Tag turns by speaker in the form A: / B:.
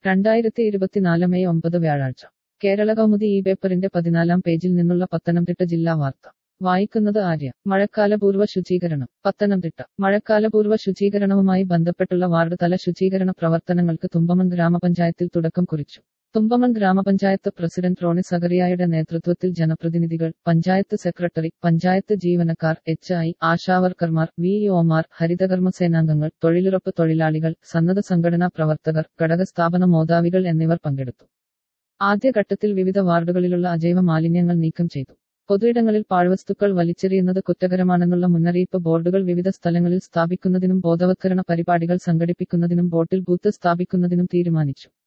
A: രണ്ടായിരത്തി ഇരുപത്തിനാല് മെയ് ഒമ്പത് വ്യാഴാഴ്ച കേരള കൗമുദി ഈ പേപ്പറിന്റെ പതിനാലാം പേജിൽ നിന്നുള്ള പത്തനംതിട്ട ജില്ലാ വാർത്ത വായിക്കുന്നത് ആര്യ മഴക്കാലപൂർവ്വ ശുചീകരണം പത്തനംതിട്ട മഴക്കാലപൂർവ്വ ശുചീകരണവുമായി ബന്ധപ്പെട്ടുള്ള വാർഡ് തല ശുചീകരണ പ്രവർത്തനങ്ങൾക്ക് തുമ്പമൺ ഗ്രാമപഞ്ചായത്തിൽ തുടക്കം കുറിച്ചു തുമ്പമൺ ഗ്രാമപഞ്ചായത്ത് പ്രസിഡന്റ് റോണി സഗറിയായുടെ നേതൃത്വത്തിൽ ജനപ്രതിനിധികൾ പഞ്ചായത്ത് സെക്രട്ടറി പഞ്ചായത്ത് ജീവനക്കാർ എച്ച് ഐ ആശാവർക്കർമാർ വി ഒമാർ ഹരിതകർമ്മസേനാംഗങ്ങൾ തൊഴിലുറപ്പ് തൊഴിലാളികൾ സന്നദ്ധ സംഘടനാ പ്രവർത്തകർ ഘടകസ്ഥാപന മേധാവികൾ എന്നിവർ പങ്കെടുത്തു ആദ്യഘട്ടത്തിൽ വിവിധ വാർഡുകളിലുള്ള അജൈവ മാലിന്യങ്ങൾ നീക്കം ചെയ്തു പൊതുയിടങ്ങളിൽ പാഴ്വസ്തുക്കൾ വലിച്ചെറിയുന്നത് കുറ്റകരമാണെന്നുള്ള മുന്നറിയിപ്പ് ബോർഡുകൾ വിവിധ സ്ഥലങ്ങളിൽ സ്ഥാപിക്കുന്നതിനും ബോധവത്കരണ പരിപാടികൾ സംഘടിപ്പിക്കുന്നതിനും ബോട്ടിൽ ബൂത്ത് സ്ഥാപിക്കുന്നതിനും തീരുമാനിച്ചു